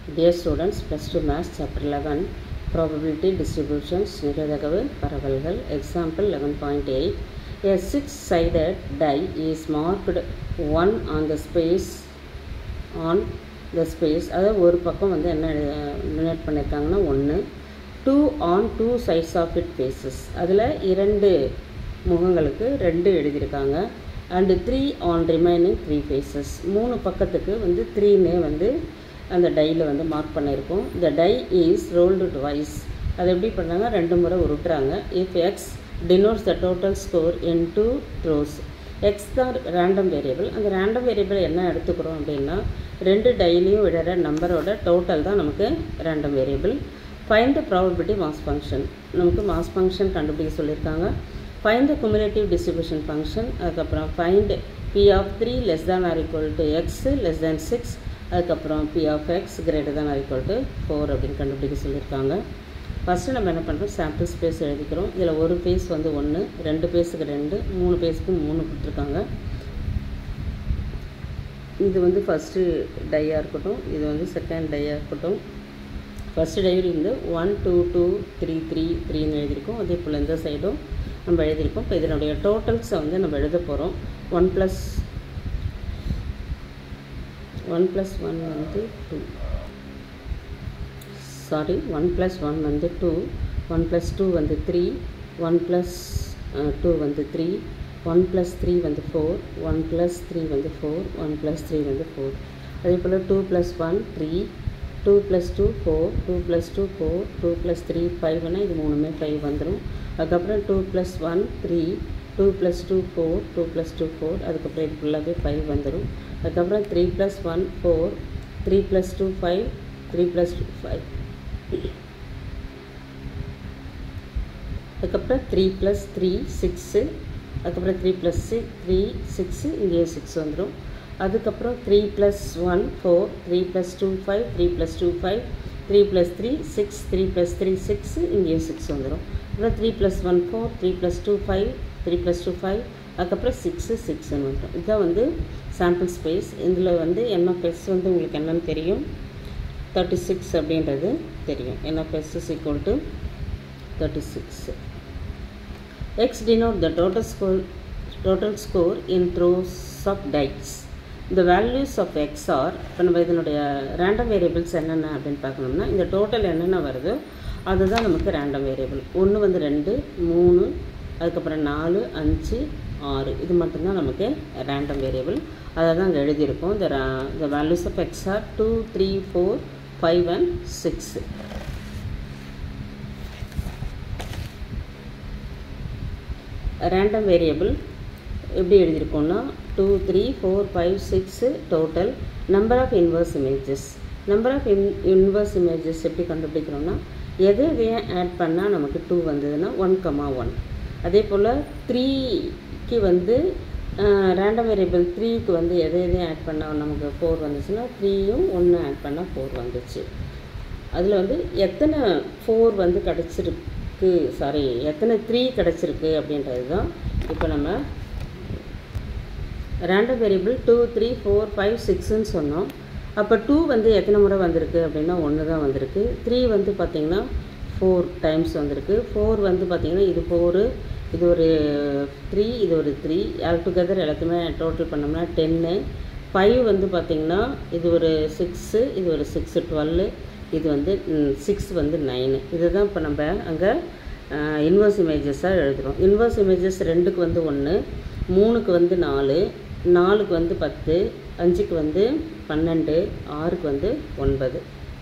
Dear students, plus 2 maths chapter 11 probability distributions நிகழ்தகவு பரவல்கள் example 11.8 a six sided die is marked 1 on the space on the space அதாவது ஒரு பக்கம் வந்து என்ன denote பண்ணியிருக்காங்கன்னா ஒன்று two on two sides of it faces அதில் இரண்டு முகங்களுக்கு ரெண்டு எழுதியிருக்காங்க and three on remaining three faces மூணு பக்கத்துக்கு வந்து த்ரீன்னு வந்து அந்த டையில் வந்து மார்க் பண்ணியிருக்கோம் the die is rolled twice அது எப்படி பண்ணாங்க ரெண்டு முறை உருட்டுறாங்க if X denotes the total score in two throws X தான் ரேண்டம் வேரியபிள் அந்த ரேண்டம் வேரியபிள் என்ன எடுத்துக்கிறோம் அப்படின்னா ரெண்டு டைலையும் விடுற நம்பரோட டோட்டல் தான் நமக்கு random variable find the probability mass function நமக்கு மாஸ் ஃபங்க்ஷன் கண்டுபிடிக்க சொல்லியிருக்காங்க find the cumulative distribution function அதுக்கப்புறம் find P of three less than or equal to X less than six அதுக்கப்புறம் P of X greater than or equal to four அப்படின்னு கண்டுபிடிக்க சொல்லியிருக்காங்க first நம்ம என்ன பண்ணுறோம் சாம்பிள் ஸ்பேஸ் எழுதிக்கிறோம் இதில் ஒரு பேஸ் வந்து ஒன்று ரெண்டு பேஸுக்கு ரெண்டு மூணு பேஸுக்கு மூணு கொடுத்துருக்காங்க இது வந்து ஃபஸ்ட்டு டையாக இருக்கட்டும் இது வந்து செகண்ட் டையாக இருக்கட்டும் ஃபஸ்ட்டு டைரி வந்து one two two three three த்ரீன்னு எழுதியிருக்கோம் அதே போல் இந்த சைடும் நம்ம எழுதியிருக்கோம் இப்போ இதனுடைய டோட்டல்ஸை வந்து நம்ம எழுத போகிறோம் one plus one plus one வந்து two sorry one plus one வந்து டூ ஒன் ப்ளஸ் டூ வந்து த்ரீ ஒன் ப்ளஸ் டூ வந்து த்ரீ ஒன் ப்ளஸ் த்ரீ வந்து ஃபோர் ஒன் ப்ளஸ் த்ரீ வந்து ஃபோர் ஒன் ப்ளஸ் த்ரீ வந்து ஃபோர் அதே போல் two plus one three two plus two four two plus two four two plus three ஃபைவ்னா இது மூணுமே five வந்துடும் அதுக்கப்புறம் two plus one three two plus two four two plus two four அதுக்கப்புறம் இது ஃபுல்லாகவே ஃபைவ் வந்துடும் அதுக்கப்புறம் three plus one four three plus two five three plus two five அதுக்கப்புறம் த்ரீ ப்ளஸ் த்ரீ சிக்ஸு அதுக்கப்புறம் three plus six three six இங்கேயும் six வந்துடும் அதுக்கப்புறம் three plus one four three plus two five three plus two five three plus three six three plus three six இங்கேயும் six வந்துடும் அப்புறம் three plus one four three plus two five three plus two five அதுக்கப்புறம் six சிக்ஸ்ன்னு வந்துடும் இதுதான் வந்து sample space இதில் வந்து என்எஃப்எஸ் வந்து உங்களுக்கு என்னென்னு தெரியும் தேர்ட்டி சிக்ஸ் அப்படின்றது தெரியும் NFS is equal to thirty six X denote the total score total score in throws of dice the values of x are இப்போ நம்ம இதனுடைய ரேண்டம் வேரியபிள்ஸ் என்னென்ன அப்படின்னு பார்க்கணும்னா இந்த டோட்டல் என்னென்ன வருதோ அதுதான் நமக்கு ரேண்டம் வேரியபிள் ஒன்று வந்து ரெண்டு மூணு அதுக்கப்புறம் நாலு அஞ்சு ஆறு இது மட்டும்தான் நமக்கு ரேண்டம் வேரியபிள் அதை தான் அங்கே எழுதியிருக்கோம் இந்த the values of X are two three four five and six random variable எப்படி எழுதியிருக்கோம்னா two three four five six total number of inverse images number of in inverse images எப்படி கண்டுபிடிக்கிறோம்னா எது எதையும் ஆட் பண்ணால் நமக்கு டூ வந்ததுன்னா ஒன் கமா ஒன் அதே போல் த்ரீக்கு வந்து ரேண்டம் வேரியபிள் த்ரீக்கு வந்து எதை எதையும் ஆட் பண்ணால் நமக்கு ஃபோர் வந்துச்சுன்னா த்ரீயும் ஒன்று ஆட் பண்ணால் ஃபோர் வந்துச்சு அதில் வந்து எத்தனை ஃபோர் வந்து கிடச்சிருக்கு சாரி எத்தனை த்ரீ கிடச்சிருக்கு அப்படின்றது தான் இப்போ நம்ம random variable two three four five சிக்ஸ்ன்னு சொன்னோம் அப்போ டூ வந்து எத்தனை முறை வந்திருக்கு அப்படின்னா ஒன்று தான் வந்திருக்கு த்ரீ வந்து பார்த்திங்கன்னா ஃபோர் டைம்ஸ் வந்திருக்கு ஃபோர் வந்து பார்த்திங்கன்னா இது ஃபோரு இது ஒரு த்ரீ இது ஒரு த்ரீ ஆல் டுகெதர் எல்லாத்தையுமே டோட்டல் பண்ணோம்னா டென்னு ஃபைவ் வந்து பார்த்திங்கன்னா இது ஒரு சிக்ஸு இது ஒரு சிக்ஸு டுவெல்லு இது வந்து சிக்ஸ் வந்து நைனு இதை தான் இப்போ நம்ம அங்கே இன்வர்ஸ் இமேஜஸாக எழுதுகிறோம் இன்வர்ஸ் இமேஜஸ் ரெண்டுக்கு வந்து ஒன்று மூணுக்கு வந்து நாலு நாலுக்கு வந்து பத்து அஞ்சுக்கு வந்து பன்னெண்டு ஆறுக்கு வந்து ஒன்பது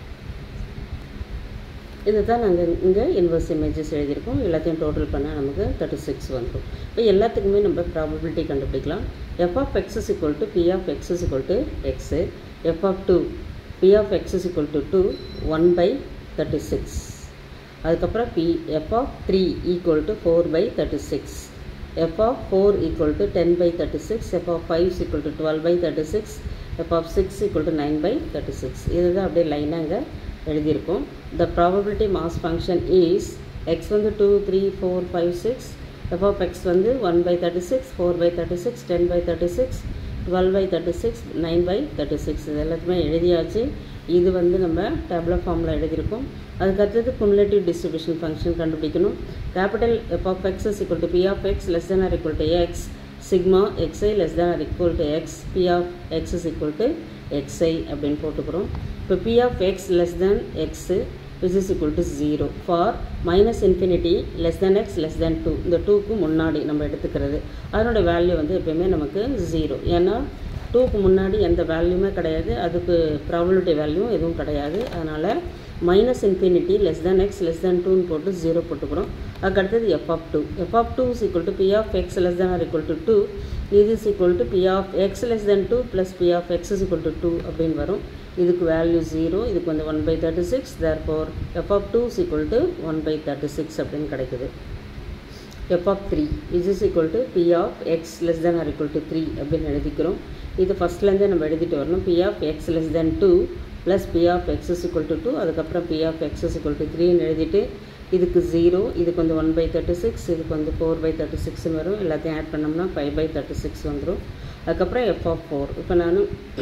இது தான் நாங்கள் இங்கே இன்வர்ஸ் இமேஜஸ் எழுதியிருக்கோம் எல்லாத்தையும் டோட்டல் பண்ணால் நமக்கு தேர்ட்டி சிக்ஸ் வந்துடும் இப்போ எல்லாத்துக்குமே நம்ம ப்ராபபிலிட்டி கண்டுபிடிக்கலாம் F of X is equal to P of X is equal to X F of two P of X is equal to two one by thirty six அதுக்கப்புறம் P F of three equal to four by thirty six F of four equal to ten by thirty six F of five equal to twelve by thirty six F of six equal to nine by thirty six இதுதான் அப்படியே லைனாக இங்கே எழுதியிருக்கோம் the probability mass function is X வந்து two three four five six F of X வந்து one by thirty six four by thirty six ten by thirty six twelve by thirty six nine by thirty six இது எல்லாத்தையுமே எழுதியாச்சு இது வந்து நம்ம டேப்லர் ஃபார்மில் எழுதியிருக்கோம் அதுக்கு அடுத்தது குமுலேட்டிவ் டிஸ்ட்ரிபியூஷன் ஃபங்க்ஷன் கண்டுபிடிக்கணும் capital F of X is equal to P of X less than or equal to X sigma X I less than or equal to X P of X is equal to X I அப்படின்னு போட்டுக்கிறோம் இப்போ P of X less than X which is equal to zero for minus infinity less than X less than two இந்த டூக்கு முன்னாடி நம்ம எடுத்துக்கிறது அதனோட value வந்து எப்பயுமே நமக்கு ஜீரோ ஏன்னா டூக்கு முன்னாடி எந்த வேல்யூமே கிடையாது அதுக்கு ப்ராபபிலிட்டி வேல்யூ எதுவும் கிடையாது அதனால் minus infinity less than X less than டூன்னு போட்டு ஜீரோ போட்டுக்கிறோம் அதுக்கு அடுத்தது F of two F of two is equal to P of X less than or equal to two இது is equal to P of X less than two plus P of X is equal to two அப்படின்னு வரும் இதுக்கு value zero இதுக்கு வந்து one by thirty six there four F of two is equal to one by thirty six அப்படின்னு கிடைக்குது F of three is is equal to P of X less than or equal to three அப்படின்னு எழுதிக்கிறோம் இது ஃபஸ்ட்லேருந்தே நம்ம எழுதிட்டு வரணும் P of X less than two plus P of X is equal to two அதுக்கப்புறம் P of X is equal to த்ரீன்னு எழுதிட்டு இதுக்கு ஜீரோ இதுக்கு வந்து ஒன் பை தேர்ட்டி சிக்ஸ் இதுக்கு வந்து ஃபோர் பை தேர்ட்டி சிக்ஸ்னு வரும் எல்லாத்தையும் ஆட் பண்ணோம்னா ஃபைவ் பை தேர்ட்டி சிக்ஸ் வந்துடும் அதுக்கப்புறம் எஃப் ஆஃப் ஃபோர் இப்போ நான்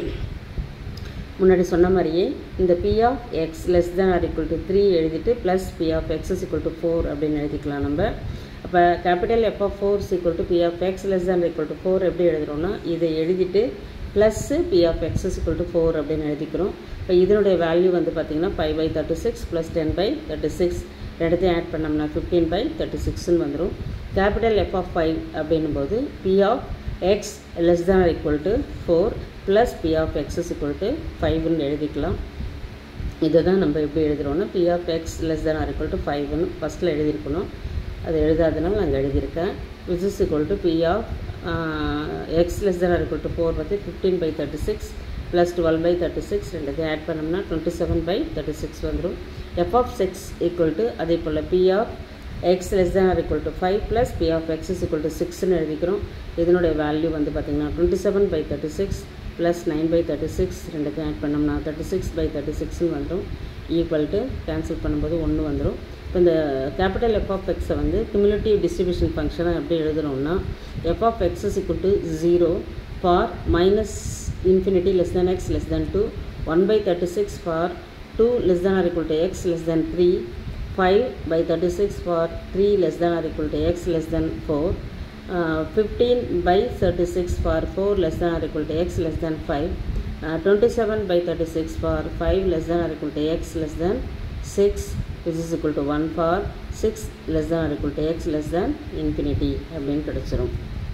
முன்னாடி சொன்ன மாதிரியே இந்த P of X less than or equal to three எழுதிட்டு plus P of X is equal to four அப்படின்னு எழுதிக்கலாம் நம்ம அப்போ capital F of four is equal to P of X less than equal to four எப்படி எழுதுகிறோம்னா இதை எழுதிட்டு plus P of X is equal to four அப்படின்னு எழுதிக்கிறோம் இப்போ இதனுடைய வேல்யூ வந்து பார்த்திங்கன்னா five by thirty six plus ten by thirty six ரெண்டுத்தையும் ஆட் பண்ணோம்னா ஃபிஃப்டீன் பை தேர்ட்டி சிக்ஸ்னு வந்துடும் கேபிட்டல் எஃப் ஆஃப் ஃபைவ் அப்படின்னும் போது P of X less than or equal to four plus P of X is equal to ஃபைவ்னு எழுதிக்கலாம் இதை தான் நம்ம எப்படி எழுதுகிறோன்னா P of X less than or equal to ஃபைவ்னு ஃபஸ்ட்டில் எழுதியிருக்கணும் அது எழுதாதனால நாங்கள் எழுதியிருக்கேன் which is equal to P of X less than or equal to four பற்றி fifteen by thirty six plus twelve by thirty six ரெண்டுத்தையும் ஆட் பண்ணோம்னா twenty seven by thirty six வந்துடும் F of six equal to அதே போல் P of X less than or equal to five plus P of X is equal to சிக்ஸ்னு எழுதிக்கிறோம் இதனுடைய value வந்து பார்த்திங்கன்னா twenty seven by thirty six plus nine by thirty six ரெண்டுத்தையும் add பண்ணோம்னா thirty six by thirty சிக்ஸ்னு வந்துடும் equal to cancel பண்ணும்போது ஒன்று வந்துடும் இப்போ இந்த கேபிட்டல் எஃப் ஆஃப் எக்ஸை வந்து குமுலேட்டிவ் டிஸ்ட்ரிபியூஷன் ஃபங்க்ஷனை எப்படி எழுதுறோம்னா F of X is equal to zero for minus infinity less than x less than 2 1 by 36 for 2 less than or equal to x less than 3 5 by 36 for 3 less than or equal to x less than 4 uh, 15 by 36 for 4 less than or equal to x less than 5 uh, 27 by 36 for 5 less than or equal to x less than 6 which is equal to 1 for 6 less than or equal to x less than infinity அப்படின்னு கிடச்சிரும்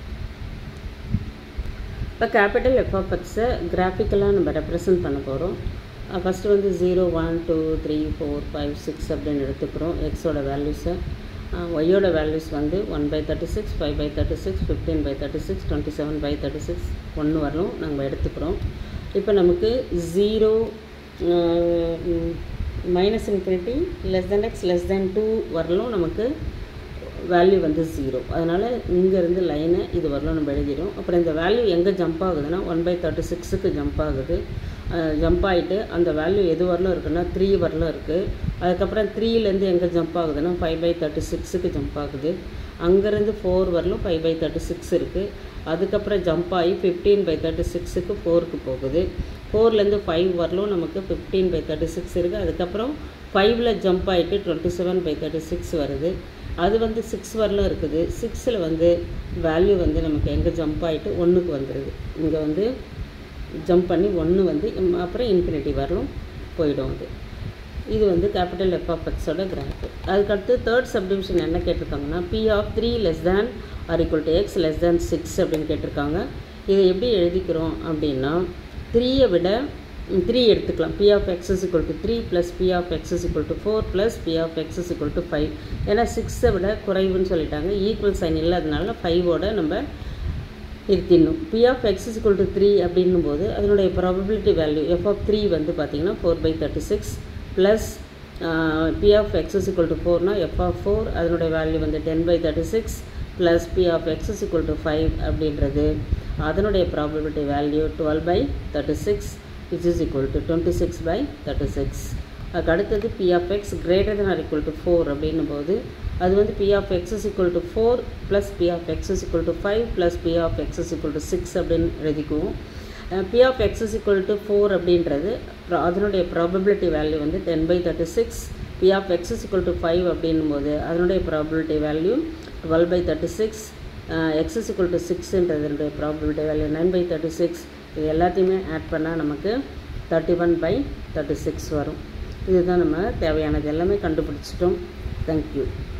இப்போ capital F of எக்ஸை கிராஃபிக்கலாக நம்ம represent பண்ண போகிறோம் first வந்து zero one two three four five six அப்படின்னு எடுத்துக்கிறோம் எக்ஸோட வேல்யூஸை ஒய்யோட வேல்யூஸ் வந்து one by thirty six five by thirty six fifteen by thirty six twenty seven by thirty six ஒன்று வரலும் நம்ம எடுத்துக்கிறோம் இப்போ நமக்கு zero minus infinity less than X less than two வரலும் நமக்கு வேல்யூ வந்து ஜீரோ அதனால் இங்கேருந்து லைனை இது வரலாம் நம்ம எழுதிடும் அப்புறம் இந்த வேல்யூ எங்கே ஜம்ப் ஆகுதுன்னா ஒன் பை தேர்ட்டி சிக்ஸுக்கு ஜம்ப் ஆகுது ஜம்ப் ஆகிட்டு அந்த வேல்யூ எது வரலும் இருக்குன்னா த்ரீ வரலும் இருக்குது அதுக்கப்புறம் த்ரீலேருந்து எங்கே ஜம்ப் ஆகுதுன்னா ஃபைவ் பை தேர்ட்டி சிக்ஸுக்கு ஜம்ப் ஆகுது அங்கேருந்து ஃபோர் வரலும் ஃபைவ் பை தேர்ட்டி சிக்ஸ் இருக்குது அதுக்கப்புறம் ஜம்ப் ஆகி ஃபிஃப்டீன் பை தேர்ட்டி சிக்ஸுக்கு ஃபோருக்கு போகுது ஃபோர்லேருந்து ஃபைவ் வரலும் நமக்கு ஃபிஃப்டீன் பை தேர்ட்டி சிக்ஸ் இருக்குது அதுக்கப்புறம் ஃபைவ்ல ஜம்ப் ஆகிட்டு twenty seven by thirty six வருது அது வந்து சிக்ஸ் வரலும் இருக்குது சிக்ஸில் வந்து வேல்யூ வந்து நமக்கு எங்கே ஜம்ப் ஆகிட்டு ஒன்றுக்கு வந்துடுது இங்கே வந்து ஜம்ப் பண்ணி ஒன்று வந்து அப்புறம் இன்ஃபினிட்டி வரலும் போயிடும் அது இது வந்து கேபிட்டல் எஃப் ஆஃப் எக்ஸோட கிராஃப் அதுக்கடுத்து தேர்ட் சப்டிவிஷன் என்ன கேட்டிருக்காங்கன்னா P of three less than or equal to X less than six அப்படின்னு கேட்டிருக்காங்க இதை எப்படி எழுதிக்கிறோம் அப்படின்னா த்ரீயை விட த்ரீ எடுத்துக்கலாம் P of X is equal to three plus P of X is equal to four plus P of X is equal to five ஏன்னா சிக்ஸை விட குறைவுன்னு சொல்லிட்டாங்க ஈக்குவல் சைன் இல்லாதனால ஃபைவோட நம்ம இருத்திடணும் P of X is equal to three அப்படின்னும் போது அதனுடைய probability value F of three வந்து பார்த்திங்கன்னா four by thirty six plus P of X is equal to ஃபோர்னா எஃப் ஆஃப் ஃபோர் அதனுடைய வேல்யூ வந்து ten by thirty six plus P of X is equal to five அப்படின்றது அதனுடைய probability value twelve by thirty six which is equal to twenty six by thirty six அதுக்கு அடுத்தது P of X greater than or equal to four அப்படின்னும் போது அது வந்து P of X is equal to four plus P of X is equal to five plus P of X is equal to six அப்படின்னு எழுதிக்குவோம் P of X is equal to four அப்படின்றது pro- அதனுடைய probability value வந்து ten by thirty six P of X is equal to five அப்படின்னும் போது அதனுடைய probability value twelve by thirty six X is equal to சிக்ஸ்ன்றதுடைய probability value nine by thirty six இது எல்லாத்தையுமே add பண்ணால் நமக்கு thirty one by thirty six வரும் இதுதான் நம்ம தேவையானது எல்லாமே கண்டுபிடிச்சிட்டோம் தேங்க்யூ